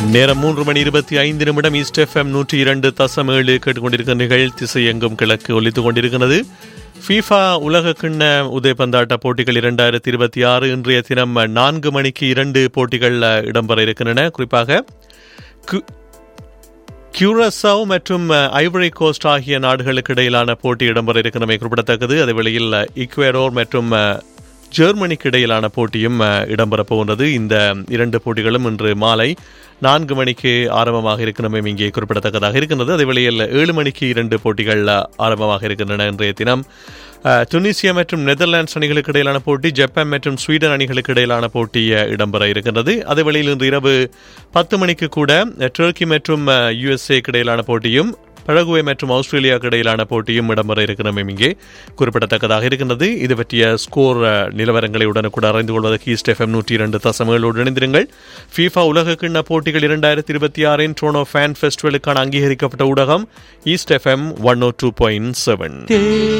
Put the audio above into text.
நேரம் மூன்று மணி இருபத்தி ஐந்து நிமிடம் ஈஸ்ட் எஃப்எம் நூற்றி இரண்டு தசம் ஏழு கேட்டுக்கொண்டிருக்கிற நிகழ் திசை எங்கும் கிழக்கு ஒலித்துக் கொண்டிருக்கிறது ஃபீஃபா உலக கிண்ண உதயபந்தாட்ட போட்டிகள் இரண்டாயிரத்தி இருபத்தி ஆறு இன்றைய தினம் நான்கு மணிக்கு இரண்டு போட்டிகள் இடம்பெற இருக்கின்றன குறிப்பாக கு- கியூரசாவ் மற்றும் ஐவரி கோஸ்ட் ஆகிய நாடுகளுக்கு இடையிலான போட்டி இடம்பெற இருக்கிறமை குறிப்பிடத்தக்கது அதே வேளையில் ஈக்குவேடோர் மற்றும் அஹ், ஜெர்மனிக்கு இடையிலான போட்டியும் அஹ், இடம்பெறப் போகின்றது இந்த இரண்டு போட்டிகளும் இன்று மாலை நான்கு மணிக்கு ஆரம்பமாக இருக்கிறமை இங்கே குறிப்பிடத்தக்கதாக இருக்கின்றது அதே வேளையில் ஏழு மணிக்கு இரண்டு போட்டிகள் அஹ், ஆரம்பமாக இருக்கின்றன இன்றைய தினம் அஹ், துனிசியா மற்றும் நெதர்லாண்ட்ஸ் அணிகளுக்கு இடையிலான போட்டி ஜப்பான் மற்றும் ஸ்வீடன் அணிகளுக்கு இடையிலான போட்டி அஹ், இடம்பெற இருக்கின்றது அதே வேளையில் இன்று இரவு பத்து மணிக்கு கூட அஹ், டர்க்கி மற்றும் யுஎஸ்ஏக்கு இடையிலான போட்டியும் பழகுவே மற்றும் ஆஸ்திரேலியாவுக்கு இடையிலான போட்டியும் இடம்பெற இருக்கிறமே இங்கே குறிப்பிடத்தக்கதாக இருக்கின்றது இது பற்றிய ஸ்கோர் அஹ், நிலவரங்களை உடனுக்குடன் அறிந்து கொள்வதற்கு ஈஸ்ட் எஃப்எம் நூற்றி இரண்டு தசமங்களோடு இணைந்திருங்கள் ஃபீஃபா உலக கிண்ண போட்டிகள் இரண்டாயிரத்தி இருபத்தி ஆறின் ட்ரோனோ ஃபேன் ஃபெஸ்டிவலுக்கான அங்கீகரிக்கப்பட்ட ஊடகம் east FM one O two point seven